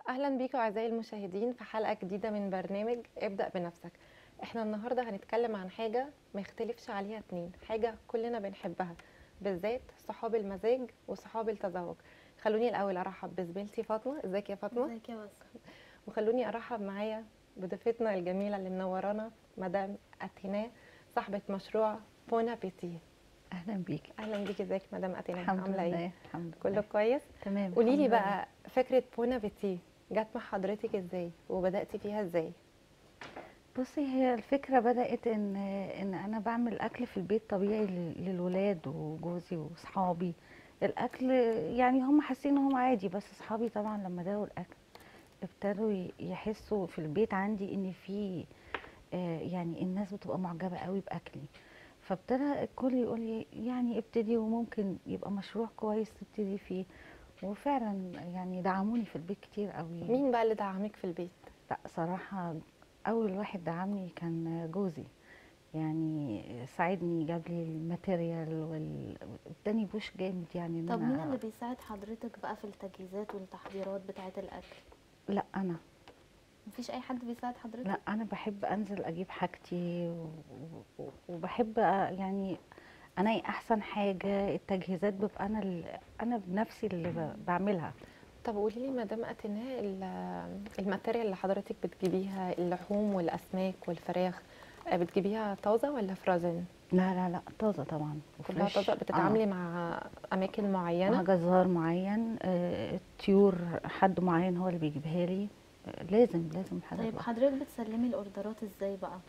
اهلا بيكم اعزائي المشاهدين في حلقه جديده من برنامج ابدا بنفسك احنا النهارده هنتكلم عن حاجه ما يختلفش عليها اتنين حاجه كلنا بنحبها بالذات صحاب المزاج وصحاب التذوق خلوني الاول ارحب بزميلتي فاطمه ازيك يا فاطمه ازيك يا بس وخلوني ارحب معايا بضيفتنا الجميله اللي منورانا مدام اتينا صاحبه مشروع بونا بيتي اهلا بيكي اهلا بيكي ازيك مدام اتينا الحمد عامله لله ايه الحمد كله لله كويس تمام قولي لي الحمد لله. بقى فكره بونا بيتي جت مع حضرتك ازاي وبداتي فيها ازاي بصي هي الفكره بدات ان ان انا بعمل اكل في البيت طبيعي لل- للولاد وجوزي واصحابي الاكل يعني هم حاسين ان هم عادي بس اصحابي طبعا لما داقوا الاكل ابتدوا ي- يحسوا في البيت عندي ان في آه، يعني الناس بتبقى معجبه قوي باكلي فابتدى الكل يقول لي يعني ابتدي وممكن يبقى مشروع كويس تبتدي فيه وفعلا يعني دعموني في البيت كتير قوي مين بقى اللي دعمك في البيت لا صراحة أول واحد دعمني كان جوزي يعني ساعدني جاب لي الماتيريال وال- واداني بوش جامد يعني ان طب انا مين اللي بيساعد حضرتك بقى في التجهيزات والتحضيرات بتاعه الاكل لا انا مفيش اي حد بيساعد حضرتك لا انا بحب انزل اجيب حاجتي و- و- وبحب أ- يعني انقي احسن حاجه التجهيزات ببقى انا ال- انا بنفسي اللي ب- بعملها طب قولي لي مدام اتينا ال- الماتيريال اللي حضرتك بتجيبيها اللحوم والاسماك والفراخ آه، بتجيبيها طازه ولا فروزن لا لا لا طازه طبعا كلها وفريش. طازه آه. بتتعاملي مع اماكن مع معينه جزار معين آه، طيور حد معين هو اللي بيجيبها لي آه، لازم لازم حاجه طيب تبقى- حضرتك بتسلمي الاوردرات ازاي بقى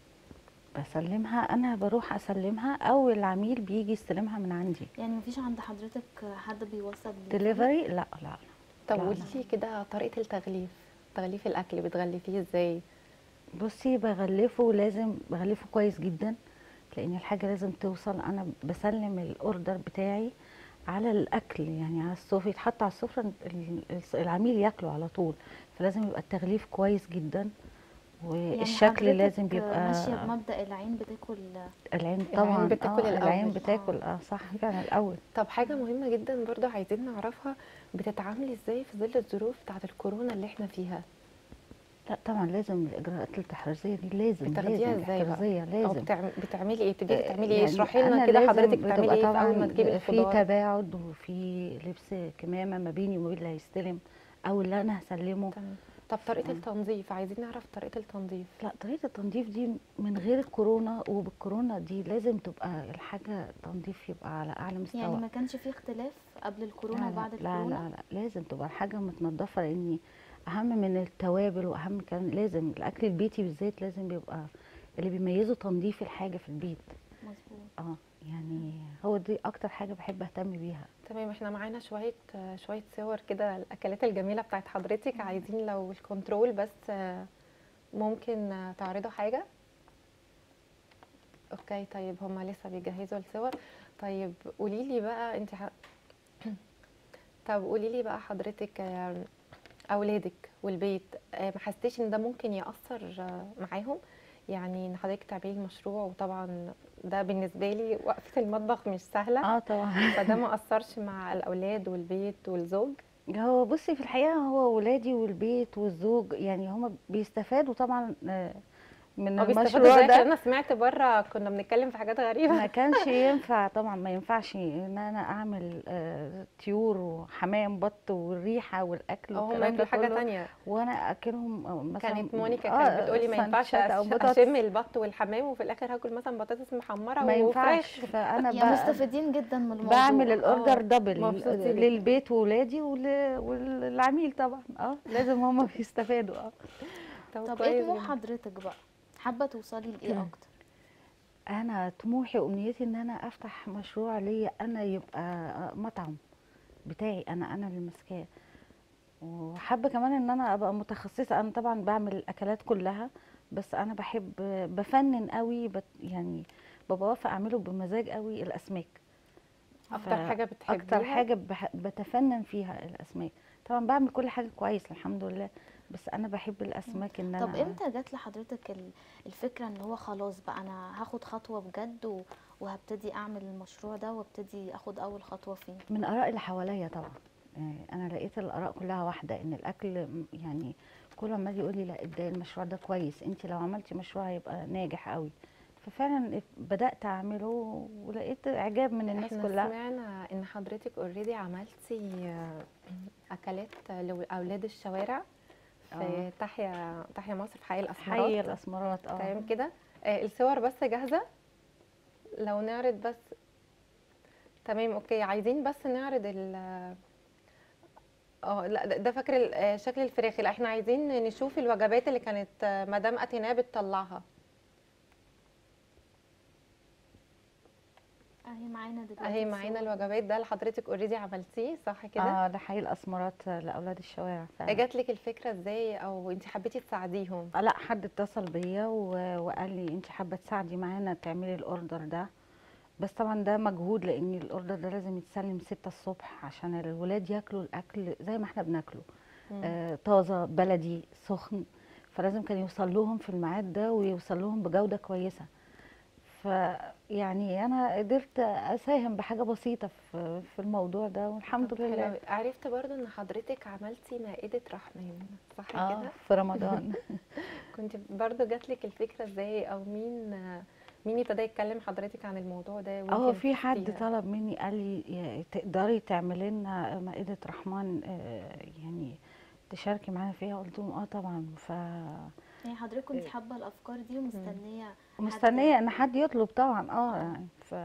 بسلمها انا بروح اسلمها او العميل بيجي يستلمها من عندي يعني مفيش عند حضرتك حد بيوصل دليفري لا لا لا طب لا، قولي لا. لي كده طريقه التغليف تغليف الاكل بتغلفيه ازاي بصي بغلفه لازم بغلفه كويس جدا لان الحاجه لازم توصل انا بسلم الاوردر بتاعي على الاكل يعني على السفره يتحط على السفره ال- ال- العميل ياكله على طول فلازم يبقى التغليف كويس جدا يعني والشكل حضرتك لازم بيبقى ماشيه بمبدا العين بتاكل العين طبعا بتاكل آه الأول. العين بتاكل اه صح فعلا الاول طب حاجه مهمه جدا برضو عايزين نعرفها بتتعاملي ازاي في ظل الظروف بتاعه الكورونا اللي احنا فيها لا طبعا لازم الاجراءات التحريزيه دي لازم بتاخديها لازم ازاي بقى الاحترازيه او لازم بتعم... بتعملي ايه بتبتدي آه، تعملي ايه يعني اشرحي لنا أنا كده لازم حضرتك بتبقى بتعملي ايه في اول ما طبعاً تجيبي في الخضار تباعد وفي لبس كمامه ما بيني وما بين اللي هيستلم او اللي انا هسلمه تمام طب طريقه آه. التنظيف عايزين نعرف طريقه التنظيف لا طريقه التنظيف دي من غير الكورونا وبالكورونا دي لازم تبقى الحاجه تنظيف يبقى على اعلى مستوى يعني ما كانش فيه اختلاف قبل الكورونا لا وبعد لا, الكورونا لا لا لازم تبقى الحاجه متنضفه لاني اهم من التوابل واهم كان لازم الاكل البيتي بالذات لازم بيبقى اللي بيميزه تنظيف الحاجه في البيت مظبوط اه يعني هو دي اكتر حاجه بحب اهتم بيها تمام احنا معانا شويه آه، شويه صور كده الاكلات الجميله بتاعت حضرتك عايزين لو الكنترول بس آه، ممكن آه، تعرضوا حاجه اوكي طيب هما لسه بيجهزوا الصور طيب قولي لي بقى انت ح... طب قولي لي بقى حضرتك آه، اولادك والبيت آه، ما حسيتيش ان ده ممكن ياثر آه، معاهم يعني ان حضرتك تعملي المشروع وطبعا ده بالنسبه لي وقفه المطبخ مش سهله اه طبعا فده ما اثرش مع الاولاد والبيت والزوج هو بصي في الحقيقه هو ولادي والبيت والزوج يعني هما بيستفادوا طبعا آه، من هو بيستفادوا المشروع ازاي ده انا سمعت بره كنا بنتكلم في حاجات غريبه ما كانش ينفع طبعا ما ينفعش ان انا اعمل آه، طيور وحمام بط والريحه والاكل هم والكلام ده ياكلوا حاجه كله تانية وانا اكلهم آه، مثلا كانت مونيكا آه، كانت بتقولي ما ينفعش سانشات أو أش- بطاطس. اشم البط والحمام وفي الاخر هاكل مثلا بطاطس محمره ما ينفعش وفراخ فانا يعني ب- مستفيدين جدا من الموضوع بعمل الاوردر آه، دبل مبسوطين. للبيت وولادي ول- والعميل طبعا اه لازم هما بيستفادوا اه طب ايه كويس طموح جداً. حضرتك بقى حابه توصلي لايه اكتر انا طموحي وامنيتي ان انا افتح مشروع ليا انا يبقى مطعم بتاعي انا انا اللي ماسكاه وحابه كمان ان انا ابقى متخصصه انا طبعا بعمل الاكلات كلها بس انا بحب بفنن قوي بت يعني ببقى واقفه اعمله بمزاج قوي الاسماك اكتر ف- حاجه بتحبيها اكتر حاجه بح- بتفنن فيها الاسماك طبعا بعمل كل حاجه كويس الحمد لله بس انا بحب الاسماك ان انا طب امتى جات لحضرتك ال- الفكره ان هو خلاص بقى انا هاخد خطوه بجد و- وهبتدي اعمل المشروع ده وابتدي اخد اول خطوه فيه من اراء اللي حواليا طبعا آه، انا لقيت الاراء كلها واحده ان الاكل م- يعني كل ما اجي يقول لي لا ده المشروع ده كويس انت لو عملتي مشروع هيبقى ناجح قوي ففعلا بدات اعمله ولقيت اعجاب من الناس احنا كلها سمعنا ان حضرتك اوريدي عملتي آه، اكلات لاولاد الشوارع في آه. تحيا تحيا مصر في حي الاسمرات حي الاسمرات اه تمام كده آه، الصور بس جاهزه لو نعرض بس تمام اوكي عايزين بس نعرض ال اه لا ده- ده فاكر ال- آه، شكل الفراخ لا احنا عايزين نشوف الوجبات اللي كانت آه، مدام اتيناه بتطلعها اهي معانا دلوقتي اهي معانا الصور. الوجبات ده اللي حضرتك اوريدي عملتيه صح كده اه ده حي الاسمرات لاولاد الشوارع فعلا جات لك الفكره ازاي او انت حبيتي تساعديهم آه، لا حد اتصل بيا و- وقال لي انت حابه تساعدي معانا تعملي الاوردر ده بس طبعا ده مجهود لان الاوردر ده لازم يتسلم ستة الصبح عشان الولاد ياكلوا الاكل زي ما احنا بناكله آه طازه بلدي سخن فلازم كان يوصل لهم في الميعاد ده ويوصل لهم بجوده كويسه فيعني انا قدرت اساهم بحاجه بسيطه في في الموضوع ده والحمد طب حلو لله أوي. عرفت برضو ان حضرتك عملتي مائده رحمن صح اه كده في رمضان كنت برضو جات لك الفكره ازاي او مين مين ابتدى يتكلم حضرتك عن الموضوع ده اه وانتي في حد مسكتيها؟ طلب مني قال لي يا- تقدري تعملي لنا مائدة رحمن آه، يعني تشاركي معانا فيها قلت لهم اه طبعا ف يعني حضرتك كنت حابه الافكار دي ومستنيه حد- مستنيه ان حد يطلب طبعا اه يعني ف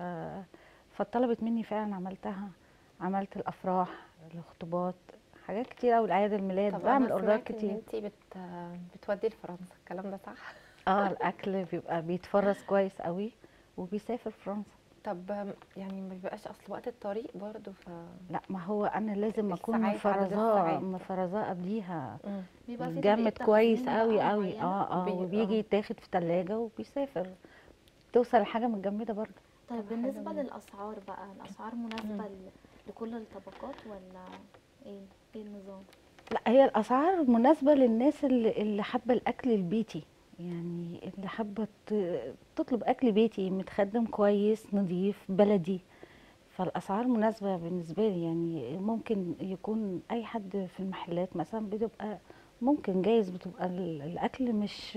فطلبت مني فعلا عملتها عملت الافراح الخطوبات حاجات كتير قوي الاعياد الميلاد طب بعمل انا اوردرات سمعت ان كتير انت بت... بتودي لفرنسا الكلام ده صح اه الاكل بيبقى بيتفرز كويس قوي وبيسافر فرنسا طب يعني ما بيبقاش اصل وقت الطريق برضو ف لا ما هو انا لازم اكون الساعات، عدد مفرزاه الساعات. مفرزاه قبليها مم. بيبقى في متجمد طريقة كويس تخزين قوي بقى قوي معينة. اه اه بي- وبيجي آه. يتاخد في تلاجة وبيسافر توصل الحاجة متجمدة برضه طيب طب حلو بالنسبه جدا. للاسعار بقى الاسعار مناسبه ل- لكل الطبقات ولا ايه ايه النظام لا هي الأسعار مناسبة للناس اللي, اللي حابة الأكل البيتي يعني اللي حابة ت- تطلب أكل بيتي متخدم كويس نظيف بلدي فالأسعار مناسبة بالنسبة لي يعني ممكن يكون أي حد في المحلات مثلا بتبقى ممكن جايز بتبقى ال- الأكل مش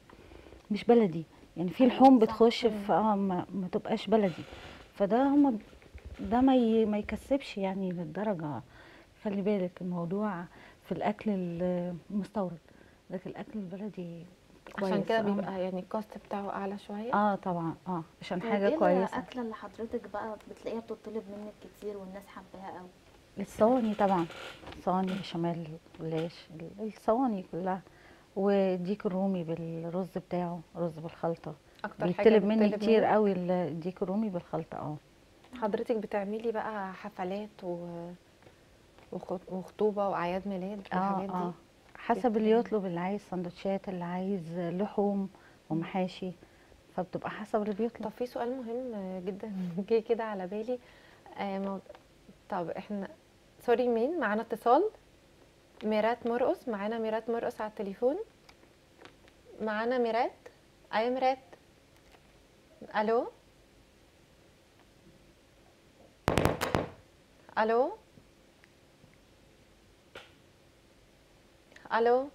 مش بلدي يعني في أيوة، لحوم صح. بتخش في اه ما, ما تبقاش بلدي فده هم ده ما ي- ما يكسبش يعني للدرجة خلي بالك الموضوع في الأكل المستورد لكن الأكل البلدي كويس عشان كده آه. بيبقى يعني الكوست بتاعه اعلى شويه اه طبعا اه عشان طيب حاجة ايه كويسة الاكله اللي حضرتك بقى بتلاقيها بتطلب منك كتير والناس حباها قوي الصواني طبعا صواني بشاميل جلاش الصواني كلها والديك الرومي بالرز بتاعه رز بالخلطة اكتر حاجه بيطلب مني بتطلب كتير منك؟ قوي الديك الرومي بالخلطة اه حضرتك بتعملي بقى حفلات و... وخط- وخطوبه واعياد ميلاد والحاجات اه اه دي حسب اللي بت- يطلب اللي عايز سندوتشات اللي عايز لحوم ومحاشي فبتبقى حسب اللي بيطلب طب في سؤال مهم جدا جه كده على بالي آه مو... طب احنا سوري مين معانا اتصال ميرات مرقص معانا ميرات مرقص على التليفون معانا ميرات ايوه ميرات الو الو الو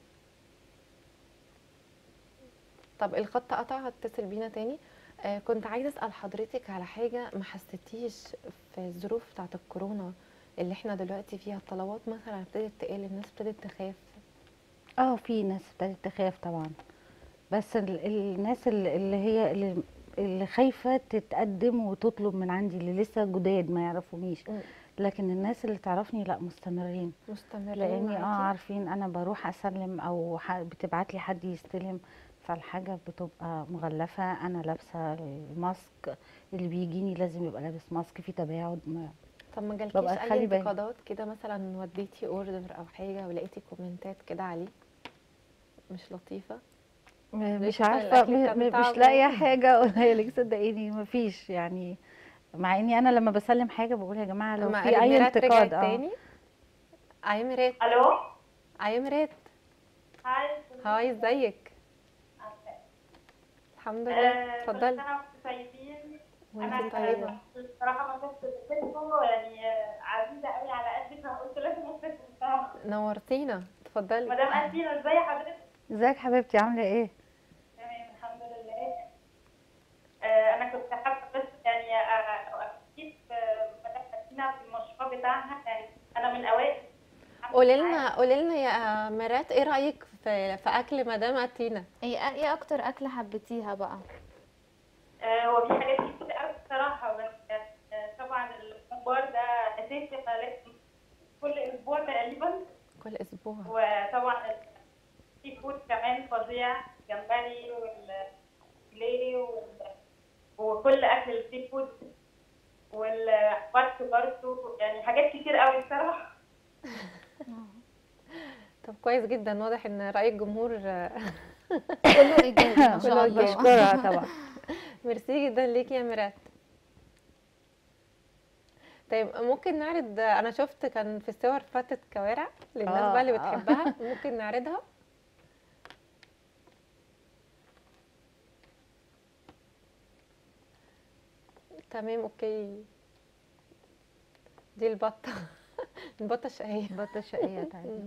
طب الخط قطع هتصل بينا تاني آه كنت عايزه اسال حضرتك على حاجه ما حسيتيش في الظروف بتاعه الكورونا اللي احنا دلوقتي فيها الطلبات مثلا ابتدت تقل الناس ابتدت تخاف اه في ناس ابتدت تخاف طبعا بس ال- الناس ال- اللي هي اللي, اللي خايفة تتقدم وتطلب من عندي اللي لسه جداد ما يعرفونيش مم. لكن الناس اللي تعرفني لا مستمرين مستمرين لاني اه معاكي؟ عارفين انا بروح اسلم او ح- بتبعت لي حد يستلم فالحاجة بتبقى مغلفة انا لابسة الماسك اللي بيجيني لازم يبقى لابس ماسك في تباعد ما طب ما جالكيش ببقى اي خلي بالي. انتقادات كده مثلا وديتي اوردر او حاجه ولقيتي كومنتات كده عليه مش لطيفه مش مثلاً عارفه الأكل م- كان م- طعمه مش لاقيه إيه؟ حاجه اقولها لك صدقيني مفيش يعني مع اني انا لما بسلم حاجه بقول يا جماعه لو ما في اي ميرات رجعت انتقاد اه تاني اي ميرات الو اي ميرات هاي هاي ازيك الحمد لله آه، كل اتفضلي سنه وانتم طيبين وانت انا طيبه الصراحه ما كنت بتكتبه يعني عزيزه قوي على قلبي فقلت لازم اكتبها نورتينا اتفضلي مدام انتينا ازاي حضرتك ازيك حبيبتي عامله ايه تمام الحمد لله آه، انا كنت حابه بس يعني اكيد مدام انتينا في المشروع بتاعها يعني انا من اوائل قولي لنا قولي لنا يا مرات ايه رايك في في اكل مدام اتينا ايه ايه اكتر اكله حبيتيها بقى آه، هو في حاجات كتير قوي الصراحه بس آه، طبعا الممبار ده اساسي فلازم كل اسبوع تقريبا كل اسبوع وطبعا السي فود كمان فظيع جمبري والفيليه وال- وكل اكل السي فود والبط برضه يعني حاجات كتير قوي الصراحه طب كويس جدا واضح ان راي الجمهور كله ايجابي ما شاء كله الله بشكرها طبعا ميرسي جدا ليكي يا ميرات طيب ممكن نعرض انا شفت كان في الصور فتة كوارع للناس آه، بقى اللي آه. بتحبها ممكن نعرضها تمام اوكي دي البطة البطة الشقية بطه شقيه تقريبا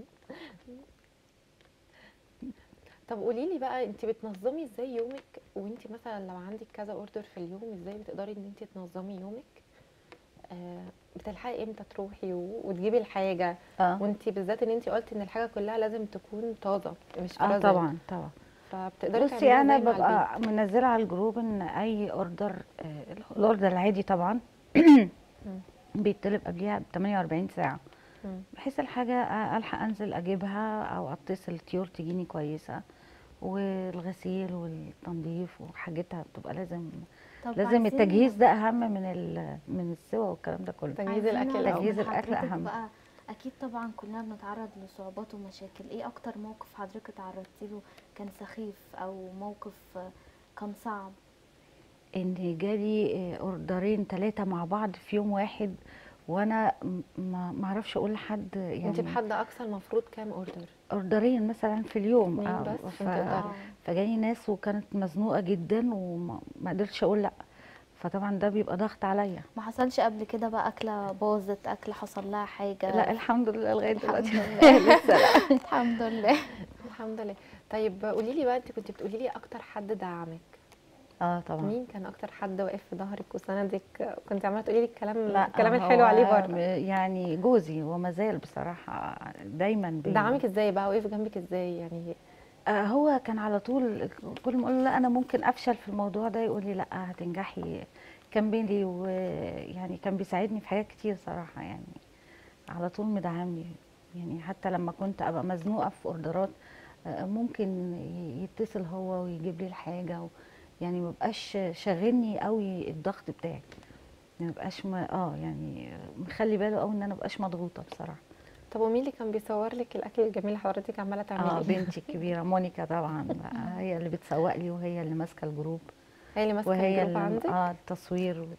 طب قولي لي بقى انت بتنظمي ازاي يومك وانت مثلا لو عندك كذا اوردر في اليوم ازاي بتقدري ان انت تنظمي يومك آه بتلحقي امتى تروحي و- وتجيبي الحاجه اه وانت بالذات ان انت قلتي ان الحاجه كلها لازم تكون طازه مش اه فrozen. طبعا طبعا فبتقدري بصي تعمليها انا ازاي مع البيت؟ ببقى منزله على الجروب ان اي اوردر آه، الاوردر العادي طبعا بيطلب قبليها ب 48 ساعه مم. بحيث الحاجه آه، الحق انزل اجيبها او اتصل طيور تجيني كويسه والغسيل والتنظيف وحاجتها بتبقى لازم طب لازم عايزين- التجهيز ده اهم من ال- من السوا والكلام ده كله تجهيز عايزين الاكل نعرف الاول تجهيز من الأكل حضرتك أهم. بقى اكيد طبعا كلنا بنتعرض لصعوبات ومشاكل ايه اكتر موقف حضرتك اتعرضتي له كان سخيف او موقف آه، كان صعب ان جالي آه، اوردرين ثلاثه مع بعض في يوم واحد وانا م- ما ما اعرفش اقول لحد يعني انت بحد اقصى المفروض كام اوردر اوردرين مثلا في اليوم اتنين آه، بس ف... عشان تقدري. آه. فجاني ناس وكانت مزنوقه جدا وما ما قدرتش اقول لا فطبعا ده بيبقى ضغط عليا ما حصلش قبل كده بقى اكله باظت اكله حصل لها حاجه لا الحمد لله لغايه الحمد دلوقتي لله. لسه لا الحمد لله الحمد لله طيب قولي لي بقى انت كنت بتقولي لي اكتر حد دعمك اه طبعا مين كان اكتر حد واقف في ظهرك وسندك كنت عماله تقولي لي الكلام لا الكلام هو الحلو عليه برضه يعني جوزي وما زال بصراحه دايما بي- دعمك ازاي بقى وقف جنبك ازاي يعني آه، هو كان على طول كل ما اقول له لا انا ممكن افشل في الموضوع ده يقول لي لا هتنجحي كان بيني ويعني كان بيساعدني في حاجات كتير صراحه يعني على طول مدعمني يعني حتى لما كنت ابقى مزنوقه في اوردرات آه، ممكن ي- يتصل هو ويجيب لي الحاجه و يعني ما بقاش شاغلني قوي الضغط بتاعي ما بقاش ما اه يعني مخلي باله قوي ان انا مبقاش مضغوطه بصراحه طب ومين اللي كان بيصور لك الاكل الجميل اللي حضرتك عماله اه تعمليه بنتي الكبيره مونيكا طبعا بقى هي اللي بتسوق لي وهي اللي ماسكه الجروب هي اللي ماسكه وهي الجروب اللي عندك اه التصوير و-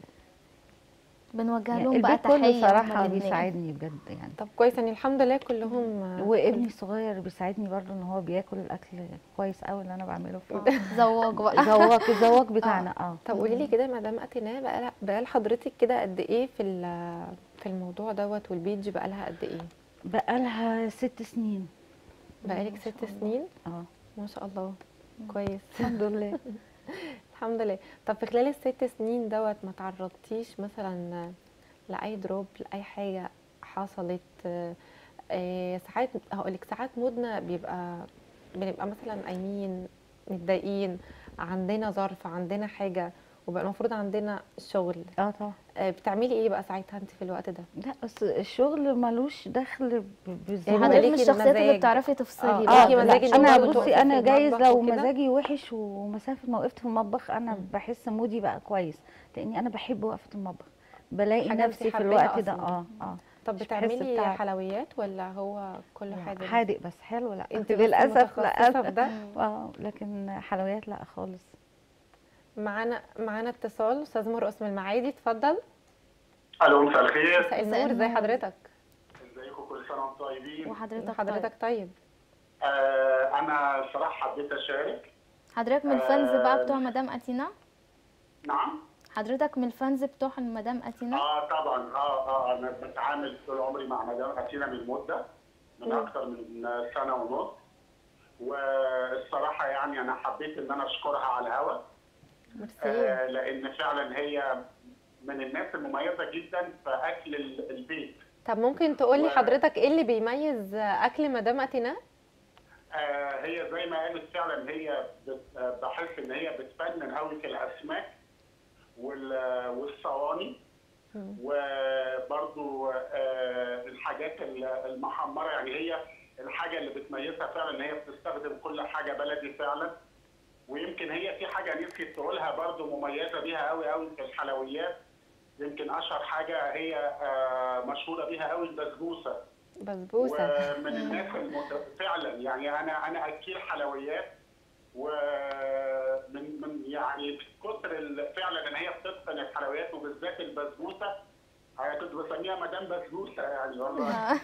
بنوجه يعني لهم بقى البيت كله تحيه هما صراحه الاتنين. بيساعدني بجد يعني طب كويس يعني الحمد لله كلهم آه، وابني الصغير بيساعدني برضو ان هو بياكل الاكل كويس قوي اللي انا بعمله آه، فيه زواج بقى الزواج الزواج بتاعنا اه طب قولي لي كده مدام اتينا بقى بقى حضرتك كده قد ايه في ال- في الموضوع دوت والبيج بقى لها قد ايه بقالها ست سنين بقالك ما ست شاء الله. سنين اه ما شاء الله كويس الحمد لله الحمد لله طب في خلال الست سنين دوت ما تعرضتيش مثلا لاي دروب لاي حاجه حصلت آه، آه، ساعات هقول لك ساعات مودنا بيبقى بنبقى مثلا قايمين متضايقين عندنا ظرف عندنا حاجه وبقى المفروض عندنا شغل اه طبعا آه، بتعملي ايه بقى ساعتها انت في الوقت ده لا بس الشغل ملوش دخل ب- يعني بالظبط حضرتك ليكي من الشخصيات اللي المزاج. بتعرفي تفصلي آه، بقى ليكي لا، مزاج إن انا هو بصي بتوقفي انا في جايز المطبخ لو وكده؟ مزاجي وحش ومسافه ما وقفت في المطبخ انا مم. بحس مودي بقى كويس لاني انا بحب وقفه المطبخ بلاقي حاجة انتي نفسي في حباها الوقت ده أصلاً. اه اه طب مش بحس بتعملي بتعب. حلويات ولا هو كله لا، حادق حادق بس حلو لا انت بس للاسف متخصصة في لا ده اه لكن حلويات لا خالص معانا معانا اتصال استاذ مرقص من المعادي اتفضل الو مساء الخير مساء مساء النور ازي النور. حضرتك ازيكم كل سنه وانتم طيبين وحضرتك حضرتك طيب آه انا صراحه حبيت اشارك طيب. حضرتك من الفانز بقى بتوع مدام اتينا نعم حضرتك من الفانز بتوع المدام اتينا اه طبعا اه اه انا بتعامل طول عمري مع مدام اتينا من مده من مم. اكثر من سنه ونص والصراحه يعني انا حبيت ان انا اشكرها على الهوا ميرسي آه لان فعلا هي من الناس المميزه جدا في اكل ال- البيت طب ممكن تقولي و- حضرتك ايه اللي بيميز اكل مدام اتينا آه هي زي ما قالت فعلا هي بت- آه، بحس ان هي بتفنن قوي في الاسماك وال- والصواني مم. وبرضو آه، الحاجات ال- المحمره يعني هي الحاجه اللي بتميزها فعلا ان هي بتستخدم كل حاجه بلدي فعلا ويمكن هي في حاجه نفسي تقولها برضو مميزه بيها قوي قوي في الحلويات يمكن اشهر حاجه هي آه، مشهوره بيها قوي البسبوسه بسبوسه ومن الناس المت... فعلا يعني انا انا اكيل حلويات ومن من يعني من كتر ال- فعلا ان هي بتتقن الحلويات وبالذات البسبوسه انا كنت بسميها مدام بسبوسه يعني والله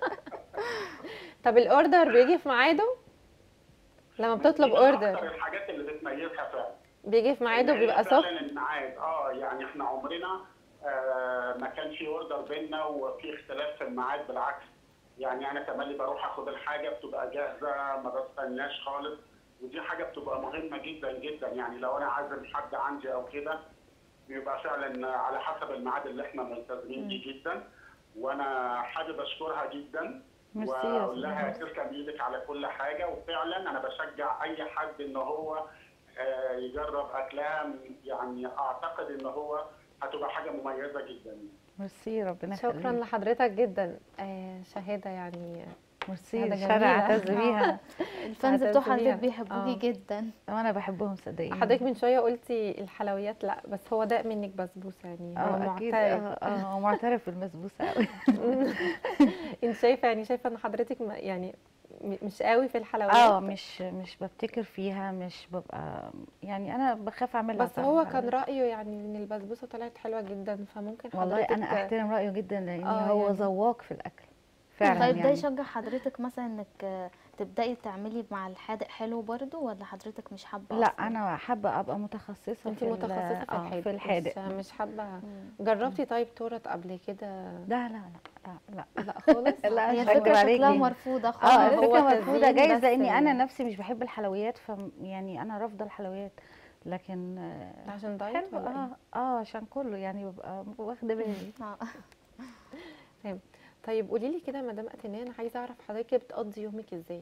طب الاوردر بيجي في ميعاده لما بتطلب دي من اكتر اوردر الحاجات اللي بتميزها فعلا بيجي في ميعاده إن هي بيبقى سخن فعلا الميعاد اه يعني احنا عمرنا آه ما كان في اوردر بينا وفي اختلاف في الميعاد بالعكس يعني انا تملي بروح اخد الحاجه بتبقى جاهزه ما بستناش خالص ودي حاجه بتبقى مهمه جدا جدا يعني لو انا عازم حد عندي او كده بيبقى فعلا على حسب الميعاد اللي احنا ملتزمين بيه جدا وانا حابب اشكرها جدا ميرسي يا واقول لها سيدي. تسلم ايدك على كل حاجه وفعلا انا بشجع اي حد ان هو آه، يجرب اكلها يعني اعتقد ان هو هتبقى حاجه مميزه جدا ميرسي ربنا شكرا يخليك لحضرتك جدا آه شهاده يعني ميرسي شهادة الشارع جميلة. اعتز بيها الفانز هتعتز بتوع بيها. حضرتك بيحبوكي آه. جدا وانا بحبهم صدقيني حضرتك من شويه قلتي الحلويات لا بس هو ده منك بسبوسه يعني هو اه اكيد معترف اه اه هو معترف بالمسبوسه قوي انت شايفه يعني شايفه ان حضرتك ما- يعني م- مش قوي في الحلويات اه مش مش ببتكر فيها مش ببقى يعني انا بخاف اعملها بس فعلا هو على كان نفسي. رايه يعني ان البسبوسه طلعت حلوه جدا فممكن والله حضرتك انا احترم رايه جدا لان آه، هو يعني. ذواق في الاكل فعلا طيب ده يعني يشجع حضرتك مثلا انك آه، تبداي تعملي مع الحادق حلو برضو ولا حضرتك مش حابه لا أصلاً؟ انا حابه ابقى متخصصه انت في ال- متخصصه في آه، الحادق في الحادق مش, مش حابه مم. جربتي طيب تورت قبل كده لا لا لا لا لا لا خالص لا، هي مش هكدب الفكره عليكي. شكلها مرفوضه اه خالص هو الفكره مرفوضه تزيين جايز بس لاني انا ال- نفسي مش بحب الحلويات ف يعني انا رافضه الحلويات لكن آه، عشان دايت حلو ولا اه اه عشان كله يعني ببقى واخده بالي آه. ايه طيب قولي لي كده يا مدام اتنان انا عايزه اعرف حضرتك بتقضي يومك ازاي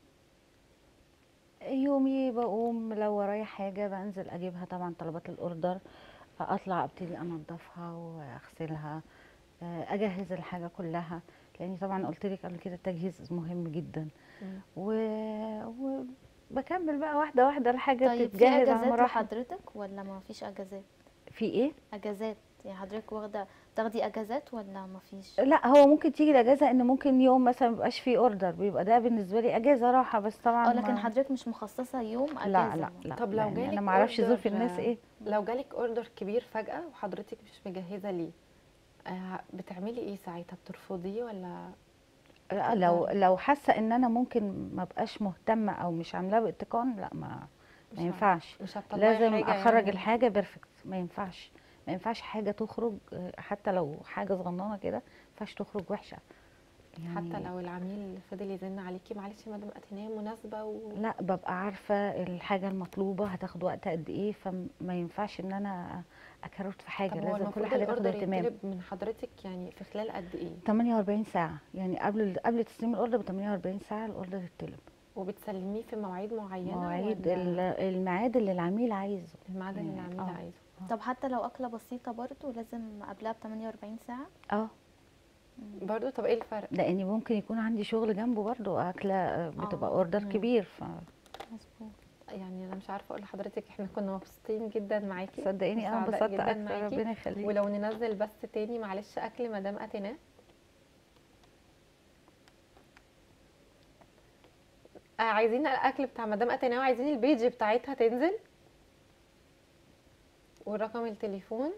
يومي بقوم لو ورايا حاجة بنزل أجيبها طبعا طلبات الأوردر أطلع أبتدي أنضفها وأغسلها آه، أجهز الحاجة كلها لأني طبعا قلت لك قبل كده التجهيز مهم جدا مم. و... وبكمل بقى واحدة واحدة الحاجة طيب في بتتجهز على اجازات مراحل لحضرتك ولا ما فيش اجازات في إيه؟ اجازات يعني حضرتك واخده تاخدي اجازات ولا ما فيش لا هو ممكن تيجي الأجازة إن ممكن يوم مثلا مبقاش فيه أوردر بيبقى ده بالنسبة لي أجازة راحة بس طبعا اه لكن ما- حضرتك مش مخصصه يوم اجازه لا لا لا طب لو لأن جالك أنا معرفش ظروف أوردر، الناس إيه لو جالك اوردر كبير فجاه وحضرتك مش مجهزه ليه آه بتعملي ايه ساعتها بترفضيه ولا لا لو لو حاسه ان انا ممكن ما بقاش مهتمه او مش عاملاه باتقان لا ما مش ما ه- ينفعش مش هتطلعي لازم حاجة اخرج يعني. الحاجه بيرفكت ما ينفعش ما ينفعش حاجه تخرج آه، حتى لو حاجه صغننه كده ما ينفعش تخرج وحشه حتى لو العميل فضل يزن عليكي معلش يا مدام اتنان مناسبه و... لا ببقى عارفه الحاجه المطلوبه هتاخد وقت قد ايه فما ينفعش ان انا اكروت في حاجه طب هو لازم المفروض كل حاجه تاخد الاوردر اهتمام يطلب من حضرتك يعني في خلال قد ايه 48 ساعه يعني قبل قبل تسليم الاوردر ب 48 ساعه الاوردر يتطلب وبتسلميه في مواعيد معينه مواعيد ولا ال- الميعاد اللي العميل عايزه الميعاد اللي يعني، العميل آه. عايزه طب حتى لو اكله بسيطه برضو لازم قبلها ب 48 ساعه اه برضو طب ايه الفرق لاني ممكن يكون عندي شغل جنبه برضو اكله آه، بتبقى آه، اوردر مم. كبير ف مظبوط يعني انا مش عارفه اقول لحضرتك احنا كنا مبسوطين جدا معاكي صدقيني انا وسعداء انبسطت جداً اكتر معاكي. ربنا يخليك ولو ننزل بس تاني معلش اكل مدام اتينا آه عايزين الاكل بتاع مدام اتينا وعايزين البيج بتاعتها تنزل ورقم التليفون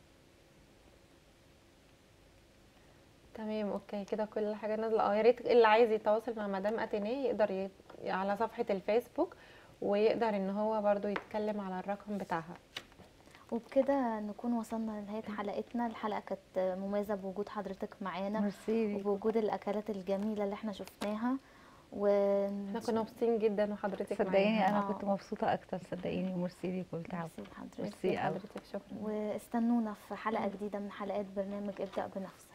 تمام اوكي كده كل حاجه نازله اه يا ريت اللي عايز يتواصل مع مدام اتينا يقدر ي... على صفحه الفيسبوك ويقدر ان هو برضو يتكلم على الرقم بتاعها وبكده نكون وصلنا لنهاية حلقتنا الحلقة كانت مميزة بوجود حضرتك معانا ميرسي ليكم. وبوجود الأكلات الجميلة اللي احنا شفناها و احنا كنا مبسوطين جدا وحضرتك صدقيني معانا انا آه. كنت مبسوطه اكتر صدقيني ميرسي ليكم التعب ميرسي لحضرتك ميرسي ميرسي قوي حضرتك شكرا واستنونا في حلقة جديدة من حلقات برنامج ابدأ بنفسك